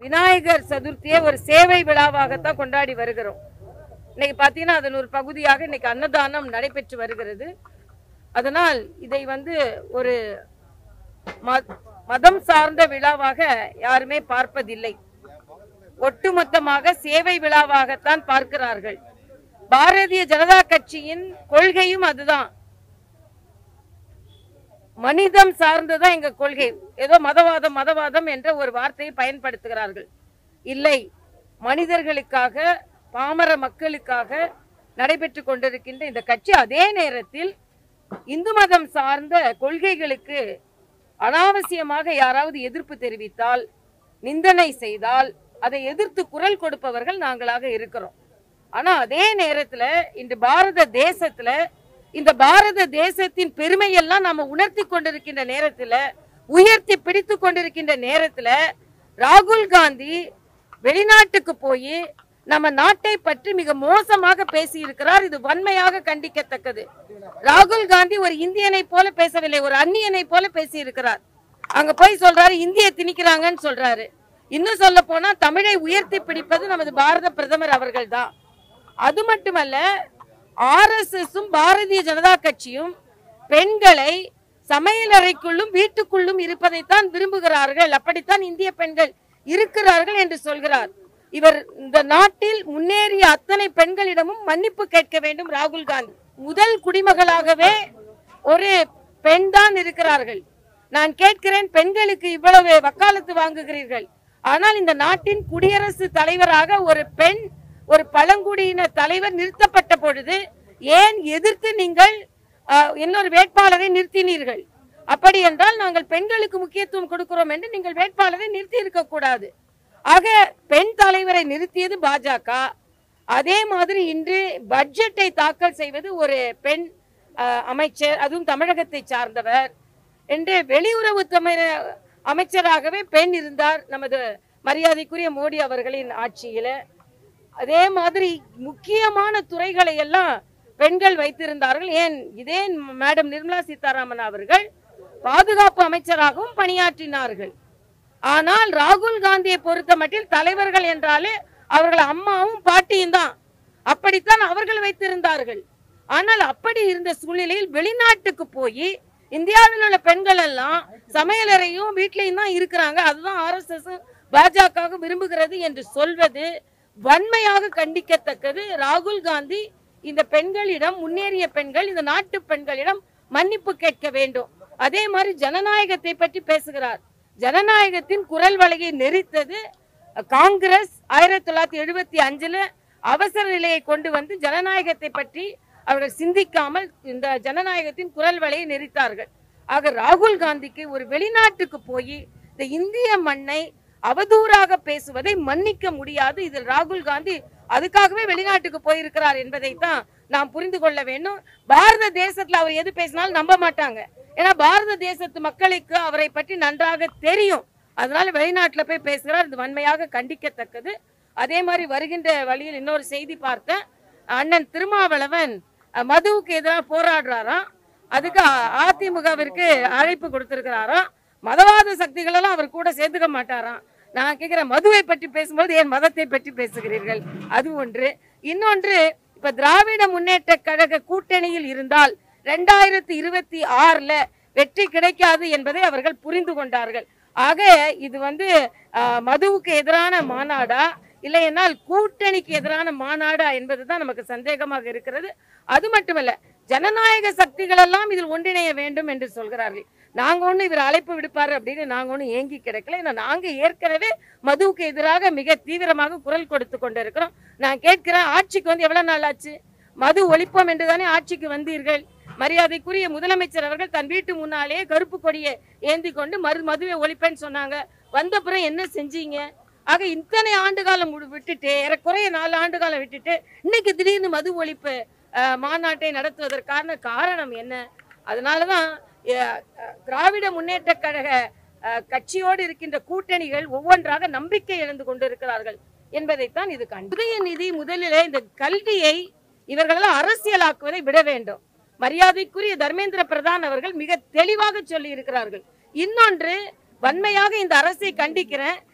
விநாயகர் சதுர்த்தியை ஒரு சேவை விழாவாகத்தான் கொண்டாடி வருகிறோம் இன்னைக்கு பார்த்தீங்கன்னா அதன் ஒரு பகுதியாக இன்னைக்கு அன்னதானம் நடைபெற்று வருகிறது அதனால் இதை வந்து ஒரு ம- மதம் சார்ந்த விழாவாக யாருமே பார்ப்பதில்லை ஒட்டுமொத்தமாக சேவை விழாவாகத்தான் பார்க்கிறார்கள் பாரதிய ஜனதா கட்சியின் கொள்கையும் அதுதான் மனிதம் சார்ந்ததான் எங்க கொள்கை ஏதோ மதவாதம் மதவாதம் என்ற ஒரு வார்த்தையை பயன்படுத்துகிறார்கள் இல்லை மனிதர்களுக்காக பாமர மக்களுக்காக நடைபெற்று கொண்டிருக்கின்ற இந்த கட்சி அதே நேரத்தில் இந்து மதம் சார்ந்த கொள்கைகளுக்கு அனாவசியமாக யாராவது எதிர்ப்பு தெரிவித்தால் நிந்தனை செய்தால் அதை எதிர்த்து குரல் கொடுப்பவர்கள் நாங்களாக இருக்கிறோம் ஆனா அதே நேரத்துல இன்று பாரத தேசத்துல இந்த பாரத தேசத்தின் பெருமையெல்லாம் நாம உணர்த்தி கொண்டிருக்கின்ற நேரத்துல உயர்த்தி பிடித்து கொண்டிருக்கின்ற நேரத்துல ராகுல் காந்தி வெளிநாட்டுக்கு போய் நம்ம நாட்டை பற்றி மிக மோசமாக பேசி இருக்கிறார் இது வன்மையாக கண்டிக்கத்தக்கது ராகுல் காந்தி ஒரு இந்தியனை போல பேசவில்லை ஒரு அந்நியனை போல பேசி இருக்கிறார் அங்க போய் சொல்றாரு இந்திய திணிக்கிறாங்கன்னு சொல்றாரு இன்னும் சொல்ல போனா தமிழை உயர்த்தி பிடிப்பது நமது பாரத பிரதமர் அவர்கள்தான் அது மட்டுமல்ல ஆர்எஸ்எஸும் பாரதிய ஜனதா கட்சியும் பெண்களை சமையலறைக்குள்ளும் வீட்டுக்குள்ளும் இருப்பதைத்தான் விரும்புகிறார்கள் அப்படித்தான் இந்திய பெண்கள் இருக்கிறார்கள் என்று சொல்கிறார் இவர் இந்த நாட்டில் முன்னேறிய அத்தனை பெண்களிடமும் மன்னிப்பு கேட்க வேண்டும் ராகுல் காந்தி முதல் குடிமகளாகவே ஒரு பெண் தான் இருக்கிறார்கள் நான் கேட்கிறேன் பெண்களுக்கு இவ்வளவு வக்காலத்து வாங்குகிறீர்கள் ஆனால் இந்த நாட்டின் குடியரசு தலைவராக ஒரு பெண் ஒரு பழங்குடியின தலைவர் நிறுத்தப்பட்ட பொழுது ஏன் எதிர்த்து நீங்கள் அஹ், இன்னொரு வேட்பாளரை நிறுத்தினீர்கள் அப்படி என்றால் நாங்கள் பெண்களுக்கு முக்கியத்துவம் கொடுக்கிறோம் என்று நீங்கள் வேட்பாளரை நிறுத்தி இருக்க கூடாது ஆக பெண் தலைவரை நிறுத்தியது பாஜக அதே மாதிரி இன்று பட்ஜெட்டை தாக்கல் செய்வது ஒரு பெண் அஹ், அமைச்சர் அதுவும் தமிழகத்தை சார்ந்தவர் என்று வெளியுறவு தமிழ அமைச்சராகவே பெண் இருந்தார் நமது மரியாதைக்குரிய மோடி அவர்களின் ஆட்சியில அதே மாதிரி முக்கியமான துறைகளை எல்லாம் பெண்கள் வைத்திருந்தார்கள் ஏன் இதே மேடம் நிர்மலா சீதாராமன் அவர்கள் பாதுகாப்பு அமைச்சராகவும் பணியாற்றினார்கள் ஆனால் ராகுல் காந்தியை பொறுத்த மட்டில் தலைவர்கள் என்றாலே அவர்கள் அம்மாவும் பாட்டியும் தான் அப்படித்தான் அவர்கள் வைத்திருந்தார்கள் ஆனால் அப்படி இருந்த சூழ்நிலையில் வெளிநாட்டுக்கு போய் இந்தியாவில் உள்ள பெண்கள் எல்லாம் சமையலறையும் வீட்லயும் தான் இருக்கிறாங்க அதுதான் ஆர்எஸ்எஸ் பாஜக விரும்புகிறது என்று சொல்வது வன்மையாக கண்டிக்கத்தக்கது ராகுல் காந்தி இந்த பெண்களிடம் முன்னேறிய பெண்கள் இந்த நாட்டு பெண்களிடம் மன்னிப்பு கேட்க வேண்டும் அதே மாதிரி ஜனநாயகத்தை பற்றி பேசுகிறார் ஜனநாயகத்தின் குரல் வலையை நெரித்தது காங்கிரஸ் ஆயிரத்தி தொள்ளாயிரத்தி எழுபத்தி அஞ்சுல அவசர நிலையை கொண்டு வந்து ஜனநாயகத்தை பற்றி அவர்கள் சிந்திக்காமல் இந்த ஜனநாயகத்தின் குரல் வலையை நெரித்தார்கள் ஆக ராகுல் காந்திக்கு ஒரு வெளிநாட்டுக்கு போய் இந்த இந்திய மண்ணை அவதூறாக பேசுவதை மன்னிக்க முடியாது இதில் ராகுல் காந்தி அதுக்காகவே வெளிநாட்டுக்கு போயிருக்கிறார் என்பதைத்தான் நாம் புரிந்து கொள்ள வேண்டும் பாரத தேசத்துல அவர் எது பேசினாலும் நம்ப மாட்டாங்க ஏன்னா பாரத தேசத்து மக்களுக்கு அவரை பற்றி நன்றாக தெரியும் அதனால வெளிநாட்டுல போய் பேசுகிறார் இது வன்மையாக கண்டிக்கத்தக்கது அதே மாதிரி வருகின்ற வழியில் இன்னொரு செய்தி பார்த்தேன் அண்ணன் திருமாவளவன் அஹ், மதுவுக்கு எதிராக போராடுறாராம் அதுக்கு அ- அதிமுகவிற்கு அழைப்பு கொடுத்திருக்கிறாராம் மதவாத சக்திகள் எல்லாம் அவர் கூட சேர்த்துக்க மாட்டாராம் நான் கேட்கிறேன் மதுவை பற்றி பேசும்போது ஏன் மதத்தை பற்றி பேசுகிறீர்கள் அது ஒன்று இன்னொன்று இப்ப திராவிட முன்னேற்ற கழக கூட்டணியில் இருந்தால் ரெண்டாயிரத்தி இருபத்தி ஆறுல வெற்றி கிடைக்காது என்பதை அவர்கள் புரிந்து கொண்டார்கள் ஆக இது வந்து ஆஹ், மதுவுக்கு எதிரான மாநாடா இல்லையென்றால் கூட்டணிக்கு எதிரான மாநாடா என்பதுதான் நமக்கு சந்தேகமாக இருக்கிறது அது மட்டுமல்ல ஜனநாயக சக்திகள் எல்லாம் இதில் ஒன்றிணைய வேண்டும் என்று சொல்கிறார்கள் நாங்க ஒண்ணு இவர் அழைப்பு விடுப்பாரு அப்படின்னு நாங்க ஒண்ணு ஏங்கி கிடக்கல ஏன்னா நாங்க ஏற்கனவே மதுவுக்கு எதிராக மிக தீவிரமாக குரல் கொடுத்து கொண்டிருக்கிறோம் நான் கேட்கிறேன் ஆட்சிக்கு வந்து எவ்வளவு நாள் ஆச்சு மது ஒழிப்போம் என்றுதானே ஆட்சிக்கு வந்தீர்கள் மரியாதைக்குரிய முதலமைச்சர் அவர்கள் தன் வீட்டு முன்னாலேயே கருப்பு கொடியை ஏந்தி கொண்டு மறு மதுவை ஒழிப்பேன்னு சொன்னாங்க வந்த பிறகு என்ன செஞ்சீங்க ஆக இத்தனை ஆண்டு காலம் முடி- விட்டுட்டு ஏறக்குறைய நாலு ஆண்டு காலம் விட்டுட்டு இன்னைக்கு திடீர்னு மது ஒழிப்பு அஹ், மாநாட்டை நடத்துவதற்கான காரணம் என்ன அதனாலதான் அஹ், அஹ், திராவிட முன்னேற்ற கழக அஹ், கட்சியோடு இருக்கின்ற கூட்டணிகள் ஒவ்வொன்றாக நம்பிக்கை இழந்து கொண்டிருக்கிறார்கள் என்பதைத்தான் இது கண்டு உதயநிதி முதலிலே இந்த கல்வியை இவர்களெல்லாம் அரசியலாக்குவதை விட வேண்டும் மரியாதைக்குரிய தர்மேந்திர பிரதான் அவர்கள் மிக தெளிவாக சொல்லி இருக்கிறார்கள் இன்னொன்று வன்மையாக இந்த அரசை கண்டிக்கிறேன்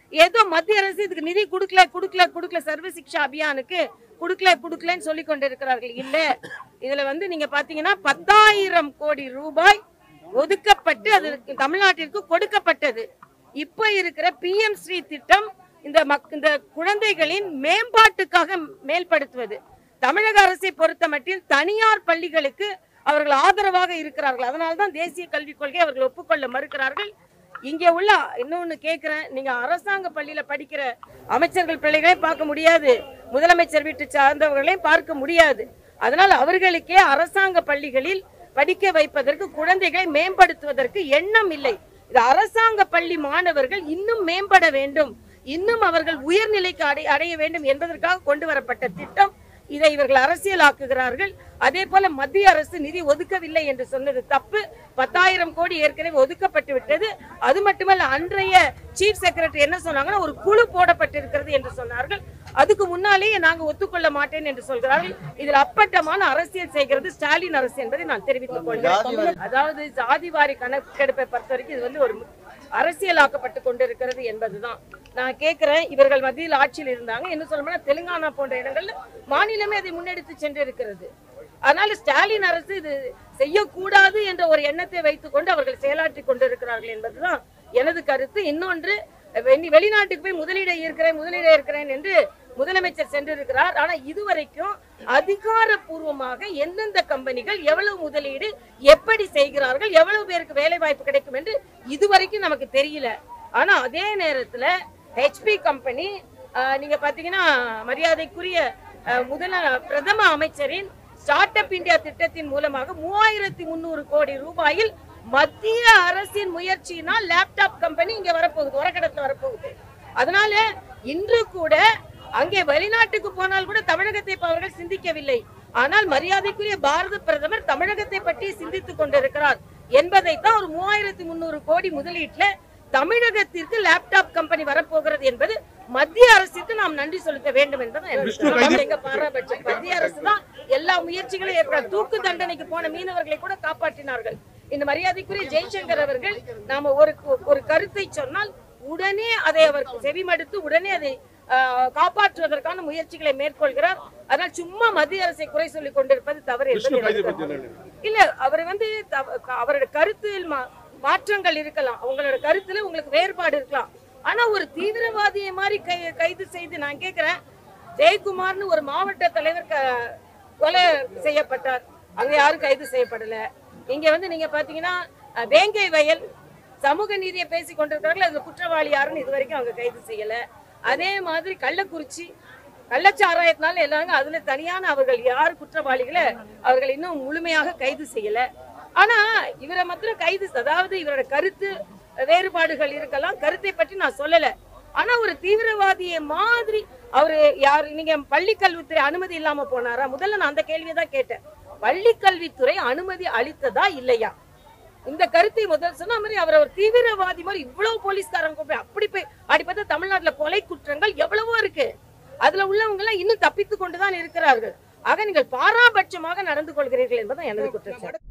ஏதோ மத்திய அரசு இதுக்கு நிதி கொடுக்கல கொடுக்கல கொடுக்கல சர்வ சிக்ஷா அபியானுக்கு கொடுக்கல கொடுக்கலன்னு சொல்லி கொண்டிருக்கிறார்கள் இல்ல இதுல வந்து நீங்க பாத்தீங்கன்னா பத்தாயிரம் கோடி ரூபாய் ஒதுக்கப்பட்டு அது தமிழ்நாட்டிற்கு கொடுக்கப்பட்டது இப்ப இருக்கிற பிஎம் ஸ்ரீ திட்டம் இந்த மக் இந்த குழந்தைகளின் மேம்பாட்டுக்காக மேல்படுத்துவது தமிழக அரசை பொறுத்த மட்டில் தனியார் பள்ளிகளுக்கு அவர்கள் ஆதரவாக இருக்கிறார்கள் அதனால்தான் தேசிய கல்விக் கொள்கை அவர்கள் ஒப்புக்கொள்ள மறுக்கிறார்கள் இங்க உள்ள இன்னொன்னு கேக்குறேன் நீங்க அரசாங்க பள்ளியில படிக்கிற அமைச்சர்கள் பிள்ளைகளை பார்க்க முடியாது முதலமைச்சர் வீட்டு சார்ந்தவர்களையும் பார்க்க முடியாது அதனால் அவர்களுக்கே அரசாங்க பள்ளிகளில் படிக்க வைப்பதற்கு குழந்தைகளை மேம்படுத்துவதற்கு எண்ணம் இல்லை இது அரசாங்க பள்ளி மாணவர்கள் இன்னும் மேம்பட வேண்டும் இன்னும் அவர்கள் உயர்நிலைக்கு அடை அடைய வேண்டும் என்பதற்காக கொண்டு வரப்பட்ட திட்டம் இதை இவர்கள் அரசியலாக்குகிறார்கள் அதே போல மத்திய அரசு நிதி ஒதுக்கவில்லை என்று சொன்னது தப்பு பத்தாயிரம் கோடி ஏற்கனவே ஒதுக்கப்பட்டு விட்டது அது மட்டுமல்ல அன்றைய சீஃப் செக்ரட்டரி என்ன சொன்னாங்கன்னா ஒரு குழு போடப்பட்டிருக்கிறது என்று சொன்னார்கள் அதுக்கு முன்னாலேயே நாங்க ஒத்துக்கொள்ள மாட்டேன் என்று சொல்கிறார்கள் இதில் அப்பட்டமான அரசியல் செய்கிறது ஸ்டாலின் அரசு என்பதை நான் தெரிவித்துக் கொள்கிறேன் அதாவது ஜாதிவாரி கணக்கெடுப்பை பொறுத்த வரைக்கும் இது வந்து ஒரு அரசியலாக்கப்பட்டு கொண்டிருக்கிறது என்பதுதான் நான் கேட்கிறேன் இவர்கள் மத்தியில் ஆட்சியில் இருந்தாங்க என்ன சொல்லணும்னா தெலுங்கானா போன்ற இடங்கள்ல மாநிலமே அதை முன்னெடுத்து சென்றிருக்கிறது அதனால ஸ்டாலின் அரசு இது செய்யக்கூடாது என்ற ஒரு எண்ணத்தை வைத்துக்கொண்டு அவர்கள் செயலாற்றி கொண்டிருக்கிறார்கள் என்பதுதான் எனது கருத்து இன்னொன்று வெளி- வெளிநாட்டுக்கு போய் முதலீடு இருக்கிறேன் முதலீடு இருக்கிறேன் என்று முதலமைச்சர் சென்றிருக்கிறார் ஆனா இதுவரைக்கும் அதிகாரப்பூர்வமாக எந்தெந்த கம்பெனிகள் எவ்வளவு முதலீடு எப்படி செய்கிறார்கள் எவ்வளவு பேருக்கு வேலை வாய்ப்பு கிடைக்கும் என்று இதுவரைக்கும் நமக்கு தெரியல ஆனா அதே நேரத்துல ஹெச்பி கம்பெனி நீங்க பாத்தீங்கன்னா மரியாதைக்குரிய அஹ், முதல பிரதம அமைச்சரின் ஸ்டார்ட் அப் இந்தியா திட்டத்தின் மூலமாக மூவாயிரத்தி முந்நூறு கோடி ரூபாயில் மத்திய அரசின் முயற்சியினால் லேப்டாப் கம்பெனி இங்க வரப்போகுது உரக்கடத்துல வரப்போகுது அதனால இன்று கூட அங்கே வெளிநாட்டுக்கு போனால் கூட தமிழகத்தை இப்ப அவர்கள் சிந்திக்கவில்லை ஆனால் மரியாதைக்குரிய பாரத பிரதமர் தமிழகத்தை பற்றி சிந்தித்துக் கொண்டிருக்கிறார் என்பதைத்தான் ஒரு மூவாயிரத்தி முந்நூறு கோடி முதலீட்டுல தமிழகத்திற்கு லேப்டாப் கம்பெனி வரப்போகிறது என்பது மத்திய அரசுக்கு நாம் நன்றி செலுத்த வேண்டும் என்பது எங்க பாராபட்சம் மத்திய அரசு தான் எல்லா முயற்சிகளையும் ஏற்கிறார் தூக்கு தண்டனைக்கு போன மீனவர்களை கூட காப்பாற்றினார்கள் இந்த மரியாதைக்குரிய ஜெய்சங்கர் அவர்கள் நாம ஒரு ஒரு கருத்தை சொன்னால் உடனே அதை அவர் செவிமடுத்து உடனே அதை ஆஹ், காப்பாற்றுவதற்கான முயற்சிகளை மேற்கொள்கிறார் அதனால் சும்மா மத்திய அரசை குறை சொல்லிக் கொண்டிருப்பது தவறு என்பது எனது கருத்து. இல்ல அவர் வந்து தவ- அவரோட கருத்தில் மா- மாற்றங்கள் இருக்கலாம் அவங்களோட கருத்துல உங்களுக்கு வேறுபாடு இருக்கலாம் ஆனா ஒரு தீவிரவாதியை மாதிரி கை கைது செய்து நான் கேக்குறேன் ஜெயக்குமார்னு ஒரு மாவட்ட தலைவர் க- கொலை செய்யப்பட்டார் அங்க யாரும் கைது செய்யப்படல இங்க வந்து நீங்க பாத்தீங்கன்னா அஹ், வேங்கை வயல் சமூக நீதியை பேசி கொண்டிருக்கிறார்கள் அதுல குற்றவாளி யாருன்னு இது வரைக்கும் அவங்க கைது செய்யல அதே மாதிரி கள்ளக்குறிச்சி கள்ளச்சாராயத்தினால எல்லாரும் அதுல தனியான அவர்கள் யார் குற்றவாளிகளை அவர்கள் இன்னும் முழுமையாக கைது செய்யல ஆனா இவரை மாத்திரம் கைது அதாவது இவரோட கருத்து வேறுபாடுகள் இருக்கலாம் கருத்தை பற்றி நான் சொல்லல ஆனா ஒரு தீவிரவாதியை மாதிரி அவரு யார் நீங்க பள்ளி கல்வித்துறை அனுமதி இல்லாம போனாரா முதல்ல நான் அந்த கேள்வியை தான் கேட்டேன் பள்ளி கல்வித்துறை அனுமதி அளித்ததா இல்லையா இந்த கருத்தை முதல் சொன்ன மாதிரி அவர் ஒரு தீவிரவாதி மாதிரி இவ்வளவு போலீஸ்காரங்க போய் அப்படி போய் அப்படி பார்த்தா தமிழ்நாட்டுல கொலை குற்றங்கள் எவ்வளவோ இருக்கு அதுல உள்ளவங்க எல்லாம் இன்னும் தப்பித்துக் கொண்டுதான் இருக்கிறார்கள் ஆக நீங்கள் பாராபட்சமாக நடந்து கொள்கிறீர்கள் என்பதுதான் எனது குற்றச்சாட்டு